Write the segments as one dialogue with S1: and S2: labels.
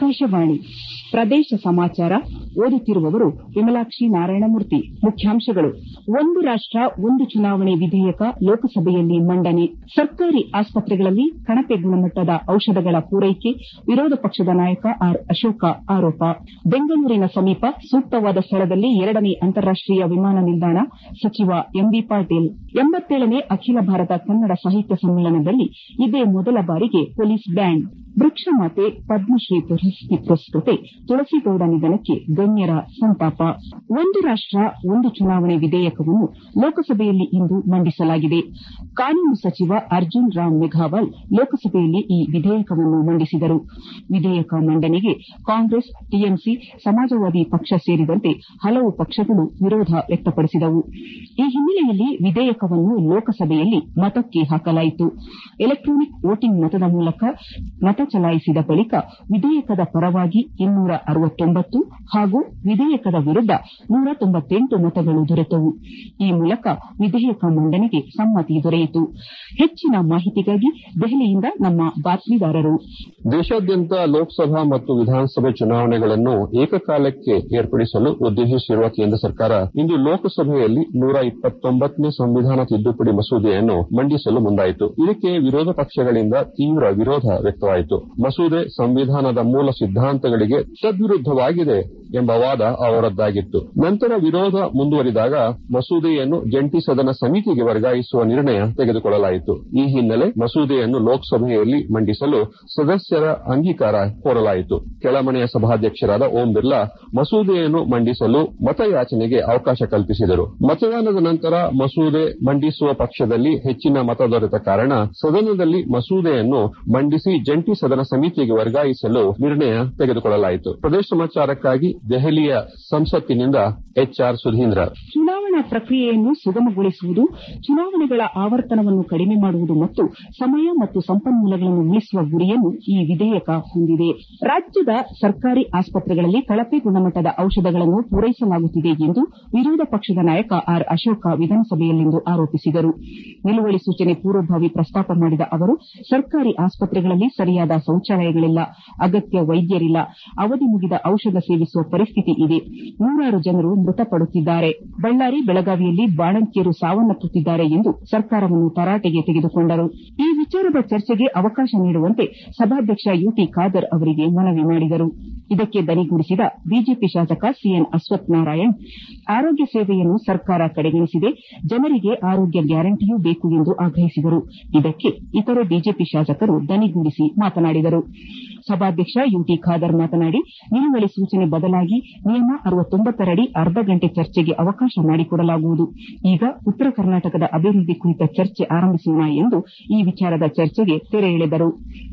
S1: ಆಕಾಶವಾಣಿ ಪ್ರದೇಶ ಸಮಾಚಾರ ಓದುತ್ತಿರುವವರು ವಿಮಲಾಕ್ಷಿ ನಾರಾಯಣಮೂರ್ತಿ ಮುಖ್ಯಾಂಶಗಳು ಒಂದು ರಾಷ್ಟ ಒಂದು ಚುನಾವಣೆ ವಿಧೇಯಕ ಲೋಕಸಭೆಯಲ್ಲಿ ಮಂಡನೆ ಸರ್ಕಾರಿ ಆಸ್ಪತ್ರೆಗಳಲ್ಲಿ ಕಳಪೆ ಗುಣಮಟ್ಟದ ಔಷಧಗಳ ಪೂರೈಕೆ ವಿರೋಧ ಪಕ್ಷದ ನಾಯಕ ಆರ್ ಅಶೋಕ ಆರೋಪ ಬೆಂಗಳೂರಿನ ಸಮೀಪ ಸೂಕ್ತವಾದ ಸ್ಥಳದಲ್ಲಿ ಎರಡನೇ ಅಂತಾರಾಷ್ಟೀಯ ವಿಮಾನ ನಿಲ್ದಾಣ ಸಚಿವ ಎಂಬಿ ಪಾಟೀಲ್ ಎಂಬತ್ತೇಳನೇ ಅಖಿಲ ಭಾರತ ಕನ್ನಡ ಸಾಹಿತ್ಯ ಸಮ್ಮೇಳನದಲ್ಲಿ ಇದೇ ಮೊದಲ ಬಾರಿಗೆ ಪೊಲೀಸ್ ಬ್ಯಾಂಡ್ ವೃಕ್ಷಮಾತೆ ಪದ್ಮಶ್ರೀ ಪ್ರಶಸ್ತಿ ಪುರಸ್ಕೃತೆ ತುಳಸಿಗೌಡ ನಿಧನಕ್ಕೆ ಗಣ್ಯರ ಸಂತಾಪ ಒಂದು ರಾಷ್ಟ ಒಂದು ಚುನಾವಣೆ ವಿಧೇಯಕವನ್ನು ಲೋಕಸಭೆಯಲ್ಲಿ ಇಂದು ಮಂಡಿಸಲಾಗಿದೆ ಕಾನೂನು ಸಚಿವ ಅರ್ಜುನ್ ರಾಮ್ ಮೆಘವಾಲ್ ಲೋಕಸಭೆಯಲ್ಲಿ ಈ ವಿಧೇಯಕವನ್ನು ಮಂಡಿಸಿದರು ವಿಧೇಯಕ ಮಂಡನೆಗೆ ಕಾಂಗ್ರೆಸ್ ಟಿಎಂಸಿ ಸಮಾಜವಾದಿ ಪಕ್ಷ ಸೇರಿದಂತೆ ಹಲವು ಪಕ್ಷಗಳು ವಿರೋಧ ವ್ಯಕ್ತಪಡಿಸಿದವು ಈ ಹಿನ್ನೆಲೆಯಲ್ಲಿ ವಿಧೇಯಕವನ್ನು ಲೋಕಸಭೆಯಲ್ಲಿ ಮತಕ್ಕೆ ಹಾಕಲಾಯಿತು ಎಲೆಕ್ಟಾನಿಕ್ ವೋಟಿಂಗ್ ಮತದ ಮೂಲಕ ಮತ ಚಲಾಯಿಸಿದ ಬಳಿಕ ವಿಧೇಯಕದ ಪರವಾಗಿ ಇನ್ನೂರ ಅರವತ್ತೊಂಬತ್ತು ಹಾಗೂ ವಿಧೇಯಕದ ವಿರುದ್ದ ನೂರ ತೊಂಬತ್ತೆಂಟು ಮತಗಳು ದೊರೆತವು ಈ ಮೂಲಕ ವಿಧೇಯಕ ಮಂಡನೆಗೆ ಸಮ್ಮತಿ ದೊರೆಯಿತು ಹೆಚ್ಚಿನ ಮಾಹಿತಿಗಾಗಿ ದೆಹಲಿಯಿಂದ ನಮ್ಮ ಬಾತ್ಮೀದಾರರು
S2: ದೇಶಾದ್ಯಂತ ಲೋಕಸಭಾ ಮತ್ತು ವಿಧಾನಸಭೆ ಚುನಾವಣೆಗಳನ್ನು ಏಕಕಾಲಕ್ಕೆ ಏರ್ಪಡಿಸಲು ಉದ್ದೇಶಿಸಿರುವ ಕೇಂದ್ರ ಸರ್ಕಾರ ಇಂದು ಲೋಕಸಭೆಯಲ್ಲಿ ನೂರ ಇಪ್ಪತ್ತೊಂಬತ್ತನೇ ಸಂವಿಧಾನ ತಿದ್ದುಪಡಿ ಮಸೂದೆಯನ್ನು ಮಂಡಿಸಲು ಮುಂದಾಯಿತು ಇದಕ್ಕೆ ವಿರೋಧ ಪಕ್ಷಗಳಿಂದ ತೀವ್ರ ವಿರೋಧ ವ್ಯಕ್ತವಾಯಿತು ಮಸೂದೆ ಸಂವಿಧಾನದ ಮೂಲ ಸಿದ್ಧಾಂತಗಳಿಗೆ ತದ್ವಿರುದ್ದವಾಗಿದೆ ಎಂಬ ವಾದ ಅವರದ್ದಾಗಿತ್ತು ನಂತರ ವಿರೋಧ ಮುಂದುವರಿದಾಗ ಮಸೂದೆಯನ್ನು ಜಂಟಿ ಸದನ ಸಮಿತಿಗೆ ವರ್ಗಾಯಿಸುವ ನಿರ್ಣಯ ತೆಗೆದುಕೊಳ್ಳಲಾಯಿತು ಈ ಹಿನ್ನೆಲೆ ಮಸೂದೆಯನ್ನು ಲೋಕಸಭೆಯಲ್ಲಿ ಮಂಡಿಸಲು ಸದಸ್ಯರ ಅಂಗೀಕಾರ ಕೋರಲಾಯಿತು ಕೆಳಮನೆಯ ಸಭಾಧ್ಯಕ್ಷರಾದ ಓಂ ಬಿರ್ಲಾ ಮಸೂದೆಯನ್ನು ಮಂಡಿಸಲು ಮತಯಾಚನೆಗೆ ಅವಕಾಶ ಕಲ್ಪಿಸಿದರು ಮತದಾನದ ನಂತರ ಮಸೂದೆ ಮಂಡಿಸುವ ಪಕ್ಷದಲ್ಲಿ ಹೆಚ್ಚಿನ ಮತ ದೊರೆತ ಕಾರಣ ಸದನದಲ್ಲಿ ಮಸೂದೆಯನ್ನು ಮಂಡಿಸಿ ಜಂಟಿ ಸದನ ಸಮಿತಿಗೆ ವರ್ಗಾಯಿಸಲು ನಿರ್ಣಯ ತೆಗೆದುಕೊಳ್ಳಲಾಯಿತು ಪ್ರದೇಶ ಸಮಾಚಾರಕ್ಕಾಗಿ ದೆಹಲಿಯ ಸಂಸತ್ತಿನಿಂದ ಎಚ್ಆರ್ ಸುಧೀಂದ್ರ
S1: ಚುನಾವಣಾ ಪ್ರಕ್ರಿಯೆಯನ್ನು ಸುಗಮಗೊಳಿಸುವುದು ಚುನಾವಣೆಗಳ ಆವರ್ತನವನ್ನು ಕಡಿಮೆ ಮಾಡುವುದು ಮತ್ತು ಸಮಯ ಮತ್ತು ಸಂಪನ್ಮೂಲಗಳನ್ನು ಉಳಿಸುವ ಗುರಿಯನ್ನು ಈ ವಿಧೇಯಕ ಹೊಂದಿದೆ ರಾಜ್ಯದ ಸರ್ಕಾರಿ ಆಸ್ಪತ್ರೆಗಳಲ್ಲಿ ಕಳಪೆ ಗುಣಮಟ್ಟದ ಔಷಧಗಳನ್ನು ಪೂರೈಸಲಾಗುತ್ತಿದೆ ಎಂದು ವಿರೋಧ ಪಕ್ಷದ ನಾಯಕ ಆರ್ ಅಶೋಕ ವಿಧಾನಸಭೆಯಲ್ಲಿಂದು ಆರೋಪಿಸಿದರು ನಿಲುವಳಿ ಸೂಚನೆ ಪೂರ್ವಭಾವಿ ಪ್ರಸ್ತಾಪ ಮಾಡಿದ ಅವರು ಸರ್ಕಾರಿ ಆಸ್ಪತ್ರೆಗಳಲ್ಲಿ ಸರಿಯಾದ ಶೌಚಾಲಯಗಳಿಲ್ಲ ಅಗತ್ಯ ವೈದ್ಯರಿಲ್ಲ ಅವಧಿ ಮುಗಿದ ಔಷಧ ಸೇವಿಸುವ ಪರಿಸ್ಥಿತಿ ಇದೆ ನೂರಾರು ಜನರು ಮೃತಪಡುತ್ತಿದ್ದಾರೆ ಬಳ್ಳಾರಿ ಬೆಳಗಾವಿಯಲ್ಲಿ ಬಾಣಂತಿಯರು ಸಾವನ್ನಪ್ಪುತ್ತಿದ್ದಾರೆ ಎಂದು ಸರ್ಕಾರವನ್ನು ತರಾಟೆಗೆ ತೆಗೆದುಕೊಂಡರು ಈ ವಿಚಾರದ ಚರ್ಚೆಗೆ ಅವಕಾಶ ನೀಡುವಂತೆ ಸಭಾಧ್ಯಕ್ಷ ಯುಟಿ ಖಾದರ್ ಅವರಿಗೆ ಮನವಿ ಮಾಡಿದರು ಇದಕ್ಕೆ ದನಿಗೂಡಿಸಿದ ಬಿಜೆಪಿ ಶಾಸಕ ಸಿಎನ್ ಅಶ್ವಥ್ ನಾರಾಯಣ್ ಆರೋಗ್ಯ ಸೇವೆಯನ್ನು ಸರ್ಕಾರ ಕಡೆಗಣಿಸಿದೆ ಜನರಿಗೆ ಆರೋಗ್ಯ ಗ್ಯಾರಂಟಿಯೂ ಬೇಕು ಎಂದು ಆಗ್ರಹಿಸಿದರು ಇದಕ್ಕೆ ಇತರೆ ಬಿಜೆಪಿ ಶಾಸಕರು ದನಿಗೂಡಿಸಿ ಮಾತನಾಡಿದರು ಸಭಾಧ್ಯಕ್ಷ ಯುಟಿ ಖಾದರ್ ಮಾತನಾಡಿ ನಿಲುವಳಿ ಸೂಚನೆ ಬದಲಾಗಿ ನಿಯಮ ಅರವತ್ತೊಂಬತ್ತರಡಿ ಅರ್ಧ ಗಂಟೆ ಚರ್ಚೆಗೆ ಅವಕಾಶ ಮಾಡಿಕೊಡಲಾಗುವುದು ಈಗ ಉತ್ತರ ಕರ್ನಾಟಕದ ಅಭಿವೃದ್ಧಿ ಕುರಿತ ಚರ್ಚೆ ಆರಂಭಿಸೋಣ ಎಂದು ಈ ವಿಚಾರದ ಚರ್ಚೆಗೆ ತೆರೆ ಎಳೆದರು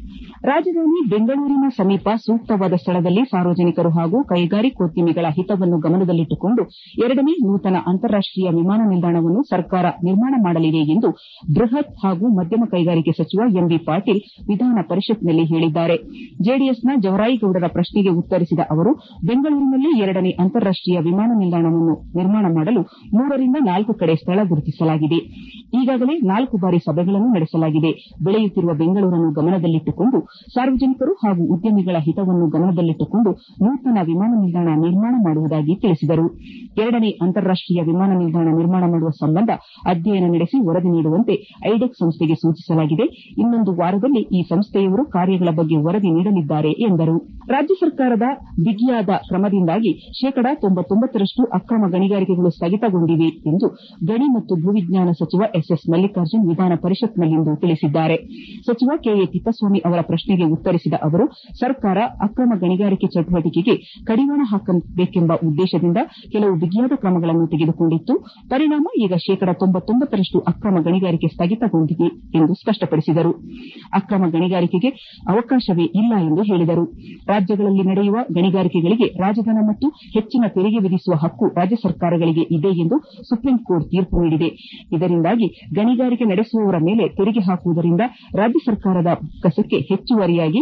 S1: ರಾಜಧಾನಿ ಬೆಂಗಳೂರಿನ ಸಮೀಪ ಸೂಕ್ತವಾದ ಸ್ಥಳದಲ್ಲಿ ಸಾರ್ವಜನಿಕರು ಹಾಗೂ ಕೈಗಾರಿಕೋದ್ಯಮಿಗಳ ಹಿತವನ್ನು ಗಮನದಲ್ಲಿಟ್ಟುಕೊಂಡು ಎರಡನೇ ನೂತನ ಅಂತಾರಾಷ್ಟೀಯ ವಿಮಾನ ನಿಲ್ದಾಣವನ್ನು ಸರ್ಕಾರ ನಿರ್ಮಾಣ ಮಾಡಲಿದೆ ಎಂದು ಬೃಹತ್ ಹಾಗೂ ಮಧ್ಯಮ ಕೈಗಾರಿಕೆ ಸಚಿವ ಎಂಬಿ ಪಾಟೀಲ್ ವಿಧಾನ ಪರಿಷತ್ನಲ್ಲಿ ಹೇಳಿದ್ದಾರೆ ಜೆಡಿಎಸ್ನ ಜವರಾಯಿಗೌಡರ ಪ್ರಶ್ನೆಗೆ ಉತ್ತರಿಸಿದ ಅವರು ಬೆಂಗಳೂರಿನಲ್ಲಿ ಎರಡನೇ ಅಂತಾರಾಷ್ಟೀಯ ವಿಮಾನ ನಿಲ್ದಾಣವನ್ನು ನಿರ್ಮಾಣ ಮಾಡಲು ಮೂರರಿಂದ ನಾಲ್ಕು ಕಡೆ ಸ್ಥಳ ಗುರುತಿಸಲಾಗಿದೆ ಈಗಾಗಲೇ ನಾಲ್ಕು ಬಾರಿ ಸಭೆಗಳನ್ನು ನಡೆಸಲಾಗಿದೆ ಬೆಳೆಯುತ್ತಿರುವ ಬೆಂಗಳೂರನ್ನು ಗಮನದಲ್ಲಿಟ್ಟುಕೊಂಡು ಸಾರ್ವಜನಿಕರು ಹಾಗೂ ಉದ್ಯಮಿಗಳ ಹಿತವನ್ನು ಗಮನದಲ್ಲಿಟ್ಟುಕೊಂಡು ನೂತನ ವಿಮಾನ ನಿಲ್ದಾಣ ನಿರ್ಮಾಣ ಮಾಡುವುದಾಗಿ ತಿಳಿಸಿದರು ಎರಡನೇ ಅಂತಾರಾಷ್ಟೀಯ ವಿಮಾನ ನಿಲ್ದಾಣ ನಿರ್ಮಾಣ ಮಾಡುವ ಸಂಬಂಧ ಅಧ್ಯಯನ ನಡೆಸಿ ವರದಿ ನೀಡುವಂತೆ ಐಡೆಕ್ ಸಂಸ್ಥೆಗೆ ಸೂಚಿಸಲಾಗಿದೆ ಇನ್ನೊಂದು ವಾರದಲ್ಲಿ ಈ ಸಂಸ್ಥೆಯವರು ಕಾರ್ಯಗಳ ಬಗ್ಗೆ ವರದಿ ನೀಡಲಿದ್ದಾರೆ ಎಂದರು ರಾಜ್ಯ ಸರ್ಕಾರದ ಬಿಗಿಯಾದ ಕ್ರಮದಿಂದಾಗಿ ಶೇಕಡಾ ತೊಂಬತ್ತೊಂಬತ್ತರಷ್ಟು ಅಕ್ರಮ ಗಣಿಗಾರಿಕೆಗಳು ಸ್ಥಗಿತಗೊಂಡಿವೆ ಎಂದು ಗಣಿ ಮತ್ತು ಭೂವಿಜ್ಞಾನ ಸಚಿವ ಎಸ್ಎಸ್ ಮಲ್ಲಿಕಾರ್ಜುನ್ ವಿಧಾನ ಪರಿಷತ್ನಲ್ಲಿಂದು ತಿಳಿಸಿದ್ದಾರೆ ಸಚಿವ ಕೆಎ ತಿಪ್ಪಸ್ವಾಮಿ ಅವರ ಪ್ರಶ್ನೆಗೆ ಉತ್ತರಿಸಿದ ಅವರು ಸರ್ಕಾರ ಅಕ್ರಮ ಗಣಿಗಾರಿಕೆ ಚಟುವಟಿಕೆಗೆ ಕಡಿವಾಣ ಹಾಕಬೇಕೆಂಬ ಉದ್ದೇಶದಿಂದ ಕೆಲವು ಬಿಗಿಯಾದ ಕ್ರಮಗಳನ್ನು ತೆಗೆದುಕೊಂಡಿತ್ತು ಪರಿಣಾಮ ಈಗ ಶೇಕಡಾ ತೊಂಬತ್ತೊಂಬತ್ತರಷ್ಟು ಅಕ್ರಮ ಗಣಿಗಾರಿಕೆ ಸ್ಥಗಿತಗೊಂಡಿದೆ ಎಂದು ಸ್ಪಷ್ಟಪಡಿಸಿದರು ಅಕ್ರಮ ಗಣಿಗಾರಿಕೆಗೆ ಅವಕಾಶವೇ ಇಲ್ಲ ಎಂದು ಹೇಳಿದರು ರಾಜ್ಯಗಳಲ್ಲಿ ನಡೆಯುವ ಗಣಿಗಾರಿಕೆಗಳಿಗೆ ರಾಜಧನ ಮತ್ತು ಹೆಚ್ಚಿನ ತೆರಿಗೆ ವಿಧಿಸುವ ಹಕ್ಕು ರಾಜ್ಯ ಸರ್ಕಾರಗಳಿಗೆ ಇದೆ ಎಂದು ಸುಪ್ರೀಂ ಕೋರ್ಟ್ ತೀರ್ಪು ನೀಡಿದೆ ಇದರಿಂದಾಗಿ ಗಣಿಗಾರಿಕೆ ನಡೆಸುವವರ ಮೇಲೆ ತೆರಿಗೆ ಹಾಕುವುದರಿಂದ ರಾಜ್ಯ ಸರ್ಕಾರದ ಕಸಕ್ಕೆ ಹೆಚ್ಚುವರಿಯಾಗಿ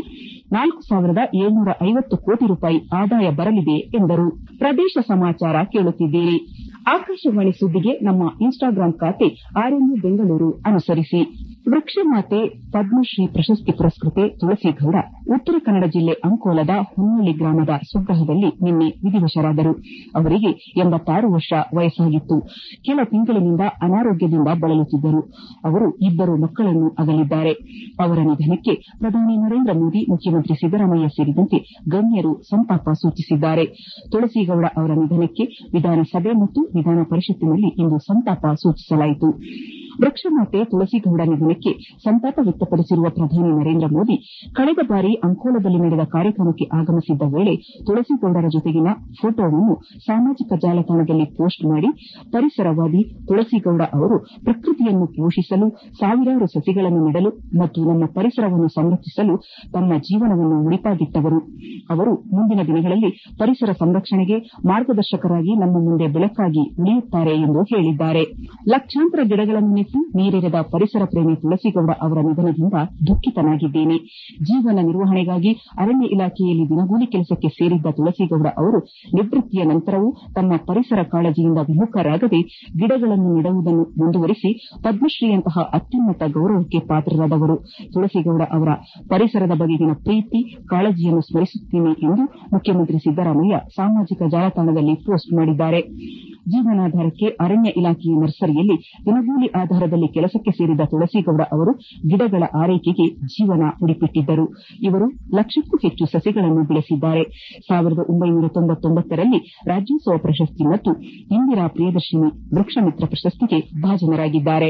S1: ನಾಲ್ಕು ಸಾವಿರದ ಏಳ್ನೂರ ಐವತ್ತು ಕೋಟಿ ರೂಪಾಯಿ ಆದಾಯ ಬರಲಿದೆ ಎಂದರು ಪ್ರದೇಶ ಸಮಾಚಾರ ಕೇಳುತ್ತಿದ್ದೀರಿ ಆಕಾಶವಾಣಿ ಸುದ್ದಿಗೆ ನಮ್ಮ ಇನ್ಸ್ಟಾಗ್ರಾಂ ಖಾತೆ ಆರ್ಎನ್ಯು ಬೆಂಗಳೂರು ಅನುಸರಿಸಿ ವೃಕ್ಷಮಾತೆ ಪದ್ಮಶ್ರೀ ಪ್ರಶಸ್ತಿ ಪುರಸ್ಕೃತೆ ತುಳಸಿಗೌಡ ಉತ್ತರ ಕನ್ನಡ ಜಿಲ್ಲೆ ಅಂಕೋಲದ ಹೊನ್ನಳ್ಳಿ ಗ್ರಾಮದ ಸ್ವಗ್ರಹದಲ್ಲಿ ನಿನ್ನೆ ವಿಧಿವಶರಾದರು ಅವರಿಗೆ ಎಂಬತ್ತಾರು ವರ್ಷ ವಯಸ್ಸಾಗಿತ್ತು ಕೆಲ ತಿಂಗಳಿನಿಂದ ಅನಾರೋಗ್ಯದಿಂದ ಬಳಲುತ್ತಿದ್ದರು ಅವರು ಇಬ್ಬರು ಮಕ್ಕಳನ್ನು ಅಗಲಿದ್ದಾರೆ ಅವರ ನಿಧನಕ್ಕೆ ಪ್ರಧಾನಿ ನರೇಂದ್ರ ಮೋದಿ ಮುಖ್ಯಮಂತ್ರಿ ಸಿದ್ದರಾಮಯ್ಯ ಸೇರಿದಂತೆ ಗಣ್ಯರು ಸಂತಾಪ ಸೂಚಿಸಿದ್ದಾರೆ ತುಳಸಿಗೌಡ ಅವರ ನಿಧನಕ್ಕೆ ವಿಧಾನಸಭೆ ಮತ್ತು ವಿಧಾನ ಪರಿಷತ್ತಿನಲ್ಲಿ ಇಂದು ಸಂತಾಪ ಸೂಚಿಸಲಾಯಿತು ವೃಕ್ಷಮಾತೆ ತುಳಸಿಗೌಡ ನಿಧನಕ್ಕೆ ಸಂತಾಪ ವ್ಯಕ್ತಪಡಿಸಿರುವ ಪ್ರಧಾನಿ ನರೇಂದ್ರ ಮೋದಿ ಕಳೆದ ಬಾರಿ ಅಂಕೋಲದಲ್ಲಿ ನಡೆದ ಕಾರ್ಯಕ್ರಮಕ್ಕೆ ಆಗಮಿಸಿದ್ದ ವೇಳೆ ತುಳಸಿಗೌಡರ ಜೊತೆಗಿನ ಫೋಟೋವನ್ನು ಸಾಮಾಜಿಕ ಜಾಲತಾಣದಲ್ಲಿ ಪೋಸ್ಟ್ ಮಾಡಿ ಪರಿಸರವಾದಿ ತುಳಸಿಗೌಡ ಅವರು ಪ್ರಕೃತಿಯನ್ನು ಪೋಷಿಸಲು ಸಾವಿರಾರು ಸಸಿಗಳನ್ನು ನೆಡಲು ಮತ್ತು ನಮ್ಮ ಪರಿಸರವನ್ನು ಸಂರಕ್ಷಿಸಲು ತಮ್ಮ ಜೀವನವನ್ನು ಮುಡಿಪಾಗಿಟ್ಟವರು ಅವರು ಮುಂದಿನ ದಿನಗಳಲ್ಲಿ ಪರಿಸರ ಸಂರಕ್ಷಣೆಗೆ ಮಾರ್ಗದರ್ಶಕರಾಗಿ ನಮ್ಮ ಮುಂದೆ ಬೆಳಕಾಗಿ ಉಳಿಯುತ್ತಾರೆ ಎಂದು ಹೇಳಿದ್ದಾರೆ ಲಕ್ಷಾಂತರ ಗಿಡಗಳನ್ನು ನೆಟ್ಟು ನೀರೆರೆದ ಪರಿಸರ ಪ್ರೇಮಿ ತುಳಸಿಗೌಡ ಅವರ ನಿಧನದಿಂದ ದುಃಖಿತನಾಗಿದ್ದೇನೆ ಜೀವನ ನಿರ್ವಹಣೆಗಾಗಿ ಅರಣ್ಯ ಇಲಾಖೆಯಲ್ಲಿ ದಿನಗೂಲಿ ಕೆಲಸಕ್ಕೆ ಸೇರಿದ್ದ ತುಳಸಿಗೌಡ ಅವರು ನಿವೃತ್ತಿಯ ನಂತರವೂ ತಮ್ಮ ಪರಿಸರ ಕಾಳಜಿಯಿಂದ ವಿಮುಖರಾಗದೆ ಗಿಡಗಳನ್ನು ನೆಡುವುದನ್ನು ಮುಂದುವರಿಸಿ ಪದ್ಮಶ್ರೀಯಂತಹ ಅತ್ಯುನ್ನತ ಗೌರವಕ್ಕೆ ಪಾತ್ರರಾದವರು ತುಳಸಿಗೌಡ ಅವರ ಪರಿಸರದ ಬಗೆಗಿನ ಪ್ರೀತಿ ಕಾಳಜಿಯನ್ನು ಸ್ಮರಿಸುತ್ತೇನೆ ಎಂದು ಮುಖ್ಯಮಂತ್ರಿ ಸಿದ್ದರಾಮಯ್ಯ ಸಾಮಾಜಿಕ ಜಾಲತಾಣದಲ್ಲಿ ಪೋಸ್ಟ್ ಮಾಡಿದ್ದಾರೆ ಜೀವನಾಧಾರಕ್ಕೆ ಅರಣ್ಯ ಇಲಾಖೆಯ ನರ್ಸರಿಯಲ್ಲಿ ದಿನಗೂಲಿ ಆಧಾರದಲ್ಲಿ ಕೆಲಸಕ್ಕೆ ಸೇರಿದ ತುಳಸಿಗೌಡ ಅವರು ಗಿಡಗಳ ಆರೈಕೆಗೆ ಜೀವನ ಮುಡಿಪಿಟ್ಟಿದ್ದರು ಇವರು ಲಕ್ಷಕ್ಕೂ ಹೆಚ್ಚು ಸಸಿಗಳನ್ನು ಬೆಳೆಸಿದ್ದಾರೆ ಸಾವಿರದ ಒಂಬೈನೂರ ತೊಂಬತ್ತೊಂಬತ್ತರಲ್ಲಿ ರಾಜ್ಯೋತ್ಸವ ಪ್ರಶಸ್ತಿ ಮತ್ತು ಇಂದಿರಾ ಪ್ರಿಯದರ್ಶಿನಿ ವೃಕ್ಷಮಿತ್ರ ಪ್ರಶಸ್ತಿಗೆ ಭಾಜನರಾಗಿದ್ದಾರೆ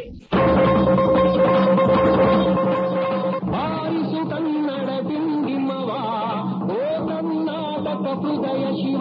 S3: ಆರಿಸು ಕನ್ನಡ ಡಿಂಡಿಮವ ಓ ಕರ್ನಾಟಕ ಹೃದಯ ಶಿವ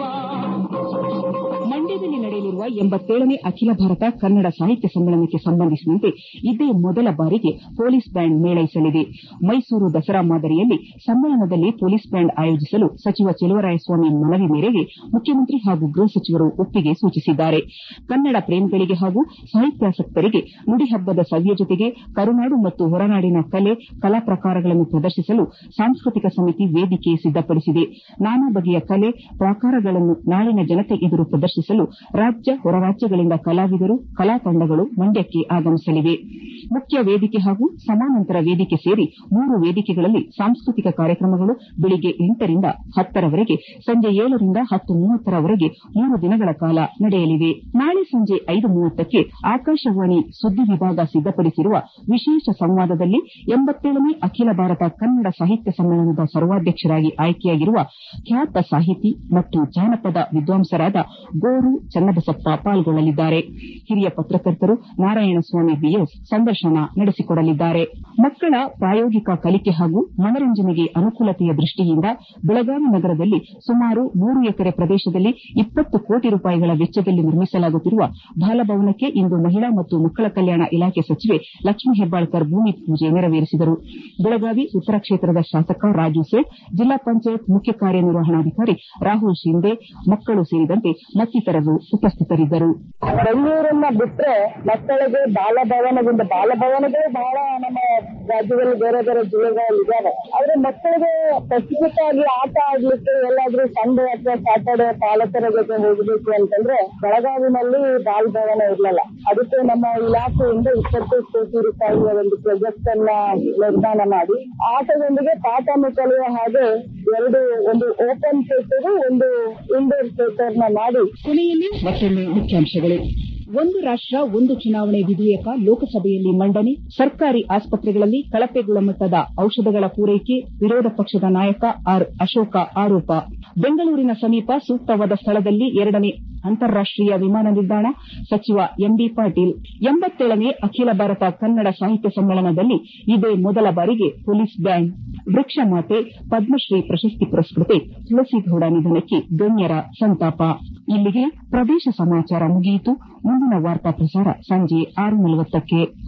S1: ಮಂಡ್ಯದಲ್ಲಿ ನಡೆಯಲಿರುವ ಎಂಬತ್ತೇಳನೇ ಅಖಿಲ ಭಾರತ ಕನ್ನಡ ಸಾಹಿತ್ಯ ಸಮ್ಮೇಳನಕ್ಕೆ ಸಂಬಂಧಿಸಿದಂತೆ ಇದೇ ಮೊದಲ ಬಾರಿಗೆ ಪೊಲೀಸ್ ಬ್ಯಾಂಡ್ ಮೇಳೈಸಲಿದೆ ಮೈಸೂರು ದಸರಾ ಮಾದರಿಯಲ್ಲಿ ಸಮ್ಮೇಳನದಲ್ಲಿ ಪೊಲೀಸ್ ಬ್ಯಾಂಡ್ ಆಯೋಜಿಸಲು ಸಚಿವ ಚೆಲುವರಾಯಸ್ವಾಮಿ ಮನವಿ ಮೇರೆಗೆ ಮುಖ್ಯಮಂತ್ರಿ ಹಾಗೂ ಗೃಹ ಸಚಿವರು ಒಪ್ಪಿಗೆ ಸೂಚಿಸಿದ್ದಾರೆ ಕನ್ನಡ ಪ್ರೇಮಿಗಳಿಗೆ ಹಾಗೂ ಸಾಹಿತ್ಯಾಸಕ್ತರಿಗೆ ನುಡಿ ಹಬ್ಬದ ಸವಿಯ ಜೊತೆಗೆ ಕರುನಾಡು ಮತ್ತು ಹೊರನಾಡಿನ ಕಲೆ ಕಲಾ ಪ್ರಕಾರಗಳನ್ನು ಪ್ರದರ್ಶಿಸಲು ಸಾಂಸ್ಕೃತಿಕ ಸಮಿತಿ ವೇದಿಕೆ ಸಿದ್ದಪಡಿಸಿದೆ ನಾನಾ ಬಗೆಯ ಕಲೆ ಪ್ರಾಕಾರಗಳನ್ನು ನಾಳಿನ ಜನತೆ ಎದುರು ಪ್ರದರ್ಶಿಸಲು ರಾಜ್ಯ ಹೊರ ರಾಜ್ಯಗಳಿಂದ ಕಲಾವಿದರು ಕಲಾ ತಂಡಗಳು ಮಂಡ್ಯಕ್ಕೆ ಆಗಮಿಸಲಿವೆ ಮುಖ್ಯ ವೇದಿಕೆ ಹಾಗೂ ಸಮಾನಾಂತರ ವೇದಿಕೆ ಸೇರಿ ಮೂರು ವೇದಿಕೆಗಳಲ್ಲಿ ಸಾಂಸ್ಕೃತಿಕ ಕಾರ್ಯಕ್ರಮಗಳು ಬೆಳಿಗ್ಗೆ ಎಂಟರಿಂದ ಹತ್ತರವರೆಗೆ ಸಂಜೆ ಏಳರಿಂದ ಹತ್ತು ಮೂವತ್ತರವರೆಗೆ ಮೂರು ದಿನಗಳ ಕಾಲ ನಡೆಯಲಿವೆ ನಾಳೆ ಸಂಜೆ ಐದು ಮೂವತ್ತಕ್ಕೆ ಆಕಾಶವಾಣಿ ಸುದ್ದಿ ವಿಭಾಗ ಸಿದ್ದಪಡಿಸಿರುವ ವಿಶೇಷ ಸಂವಾದದಲ್ಲಿ ಎಂಬತ್ತೇಳನೇ ಅಖಿಲ ಭಾರತ ಕನ್ನಡ ಸಾಹಿತ್ಯ ಸಮ್ಮೇಳನದ ಸರ್ವಾಧ್ಯಕ್ಷರಾಗಿ ಆಯ್ಕೆಯಾಗಿರುವ ಖ್ಯಾತ ಸಾಹಿತಿ ಮತ್ತು ಜಾನಪದ ವಿದ್ವಾಂಸರಾದ ಗೋರು ಚನ್ನಬಸಪ್ಪ ಪಾಲ್ಗೊಳ್ಳಲಿದ್ದಾರೆ ಹಿರಿಯ ಪತ್ರಕರ್ತರು ನಾರಾಯಣಸ್ವಾಮಿ ಬಿಎಸ್ ಸಂದರ್ಶನ ನಡೆಸಿಕೊಡಲಿದ್ದಾರೆ ಮಕ್ಕಳ ಪ್ರಾಯೋಗಿಕ ಕಲಿಕೆ ಹಾಗೂ ಮನರಂಜನೆಗೆ ಅನುಕೂಲತೆಯ ದೃಷ್ಟಿಯಿಂದ ಬೆಳಗಾವಿ ನಗರದಲ್ಲಿ ಸುಮಾರು ಮೂರು ಎಕರೆ ಪ್ರದೇಶದಲ್ಲಿ ಇಪ್ಪತ್ತು ಕೋಟಿ ರೂಪಾಯಿಗಳ ವೆಚ್ಚದಲ್ಲಿ ನಿರ್ಮಿಸಲಾಗುತ್ತಿರುವ ಬಾಲಭವನಕ್ಕೆ ಇಂದು ಮಹಿಳಾ ಮತ್ತು ಮಕ್ಕಳ ಕಲ್ಯಾಣ ಇಲಾಖೆ ಸಚಿವೆ ಲಕ್ಷ್ಮೀ ಹೆಬ್ಬಾಳ್ಕರ್ ಭೂಮಿ ಪೂಜೆ ನೆರವೇರಿಸಿದರು ಬೆಳಗಾವಿ ಉತ್ತರ ಕ್ಷೇತ್ರದ ಶಾಸಕ ರಾಜು ಸೇಠ್ ಜಿಲ್ಲಾ ಪಂಚಾಯತ್ ಮುಖ್ಯ ಕಾರ್ಯನಿರ್ವಹಣಾಧಿಕಾರಿ ರಾಹುಲ್ ಶಿಂದೆ ಮಕ್ಕಳು ಸೇರಿದಂತೆ ಮತ್ತಿತರರು ಉಪಸ್ಥಿತರಿದ್ದರು
S4: ಬೆಂಗಳೂರನ್ನ ಬಿಟ್ರೆ ಮಕ್ಕಳಿಗೆ ಬಾಲಭವನದಿಂದ ಬಾಲಭವನಗಳು ಬಹಳ ನಮ್ಮ ರಾಜ್ಯದಲ್ಲಿ ಬೇರೆ ಬೇರೆ ಜಿಲ್ಲೆಗಳಲ್ಲಿ ಇದಾವೆ ಆದ್ರೆ ಮಕ್ಕಳಿಗೆ ಸ್ಪೆಸಿಫಿಕ್ ಆಗಿ ಆಟ ಆಡ್ಲಿಕ್ಕೆ ಎಲ್ಲಾದ್ರೂ ಸಂಡೇ ಅಥವಾ ಸ್ಯಾಟರ್ಡೆ ಪಾಲಕರ ಜೊತೆ ಹೋಗಬೇಕು ಅಂತಂದ್ರೆ ಬೆಳಗಾವಿನಲ್ಲಿ ಬಾಲಭವನ ಇರ್ಲಿಲ್ಲ ಅದಕ್ಕೆ ನಮ್ಮ ಇಲಾಖೆಯಿಂದ ಇಪ್ಪತ್ತು ಕೋಟಿ ರೂಪಾಯಿಯ ಒಂದು ಪ್ರಾಜೆಕ್ಟ್ ಅನ್ನ ನಿರ್ಮಾಣ ಮಾಡಿ ಆಟದೊಂದಿಗೆ ಪಾಠವನ್ನು ಕಲಿಯುವ ಹಾಗೆ ಎರಡು ಒಂದು ಓಪನ್ ಥಿಯೇಟರ್ ಒಂದು ಇಂಡೋರ್ ಥಿಯೇಟರ್ ನ ಮಾಡಿ
S1: ಕೊನೆಯಲ್ಲಿ ಮತ್ತೊಮ್ಮೆ ಮುಖ್ಯಾಂಶಗಳು ಒಂದು ರಾಷ್ಟ್ರ ಒಂದು ಚುನಾವಣೆ ವಿಧೇಯಕ ಲೋಕಸಭೆಯಲ್ಲಿ ಮಂಡನೆ ಸರ್ಕಾರಿ ಆಸ್ಪತ್ರೆಗಳಲ್ಲಿ ಕಳಪೆ ಗುಣಮಟ್ಟದ ಔಷಧಗಳ ಪೂರೈಕೆ ವಿರೋಧ ಪಕ್ಷದ ನಾಯಕ ಆರ್ ಅಶೋಕ ಆರೋಪ ಬೆಂಗಳೂರಿನ ಸಮೀಪ ಸೂಕ್ತವಾದ ಸ್ಥಳದಲ್ಲಿ ಎರಡನೇ ಅಂತಾರಾಷ್ಟೀಯ ವಿಮಾನ ನಿಲ್ದಾಣ ಸಚಿವ ಎಂಬಿ ಪಾಟೀಲ್ ಎಂಬತ್ತೇಳನೇ ಅಖಿಲ ಭಾರತ ಕನ್ನಡ ಸಾಹಿತ್ಯ ಸಮ್ಮೇಳನದಲ್ಲಿ ಇದೇ ಮೊದಲ ಬಾರಿಗೆ ಪೊಲೀಸ್ ಬ್ಯಾಂಡ್ ವೃಕ್ಷ ಮಾತೆ ಪದ್ಮಶ್ರೀ ಪ್ರಶಸ್ತಿ ಪುರಸ್ಕೃತೆ ತುಳಸಿಗೌಡ ನಿಧನಕ್ಕೆ ಗಣ್ಯರ ಸಂತಾಪ ಇಲ್ಲಿಗೆ ಪ್ರದೇಶ ಸಮಾಚಾರ ಮುಗಿಯಿತು ಮುಂದಿನ ವಾರ್ತಾ ಪ್ರಸಾರ ಸಂಜೆ ಆರು ನಲವತ್ತಕ್ಕೆ